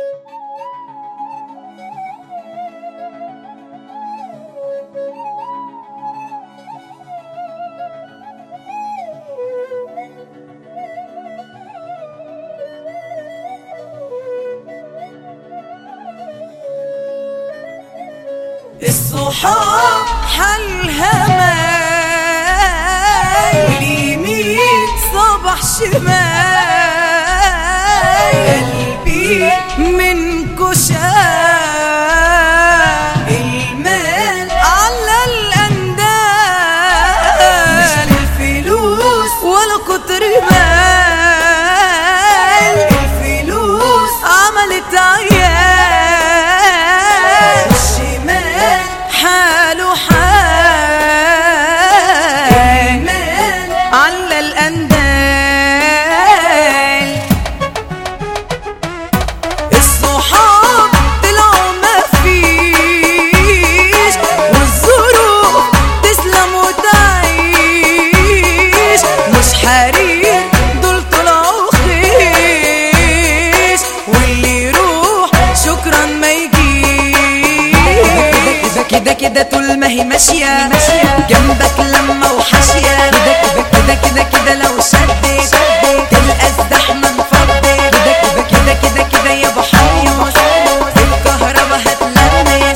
الصحاب حلها ماي واليمين صبح شمال قلبي من كشاف المال على الأندال مش الفلوس ولا كتر مال الفلوس عملت عيال الشمال حاله حال على الأندال الصحاب طلعوا ما فيش والظروف تسلم وتعيش مش حرير دول طلعوا خيش واللي يروح شكرا ما يجيش كده كده طول ما هي ماشية جنبك لما وحاشية كده كده كده كده لو شدت تلقى الزحمة انفضت كده كده كده كده كده يا بحوش الكهرباء هتلمس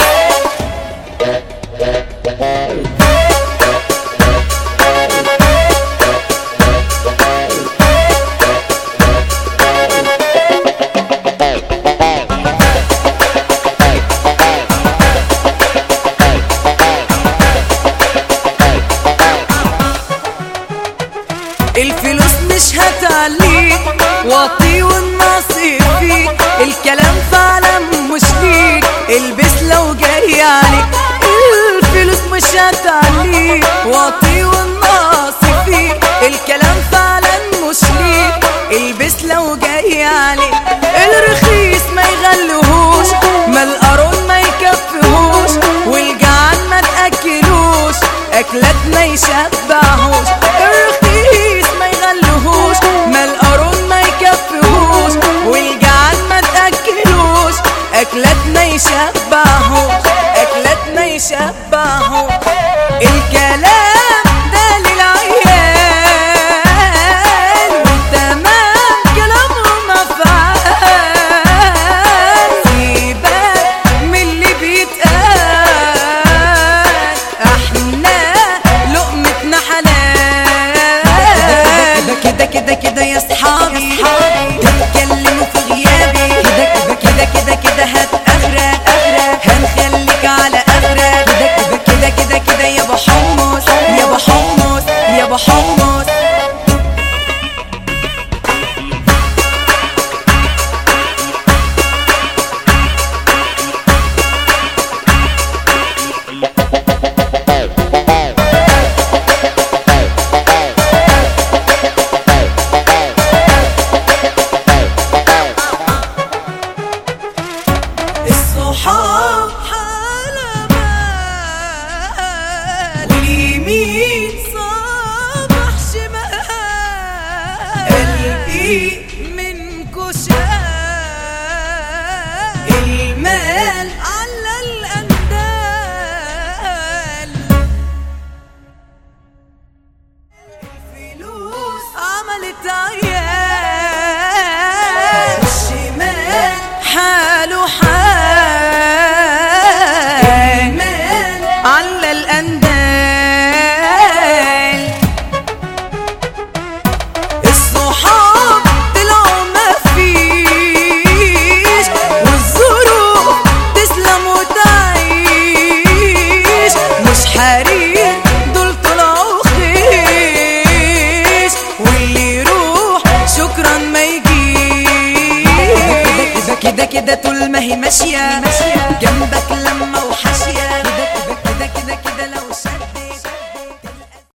الفلوس مش هتعليك واطي والنصيب فيك الكلام فعلا مش ليك البس لو جاي عليك الفلوس مش هتعليك واطي والنصيب فيك الكلام فعلا مش ليك البس لو جاي عليك الرخيص ما يغلوهوش ما القارون ما يكفيهوش والجعان ما تاكلوش اكلات ما يشبعهوش الرخيص ما يغلوهوش ما القارون ما يكفيهوش والجعان ما تاكلوش اكلات ما يشبعهوش اكلات ما يشبعهوش الكلام ده للعيال والتمام كلامهم افعال سيبك من اللي بيتقال احنا لقمتنا حلال كده كده كده يا صحابي تتكلموا في غيابي كده كده كده كده هتأغرق هنخليك على أغرق كده كده كده كده يا بحمص يا بحمص يا بحمص الصحاب حالة مال واليمين صبح شمال قلبي من كشاف المال على الأندال الفلوس عملت عيال الشمال حاله حال على الأندال الصحاب طلعوا ما فيش والظروف تسلم وتعيش مش حرير دول طلعوا خيش واللي يروح شكرا ما يجيش كده كده طول ما هي ماشية جنبك لما وحاشية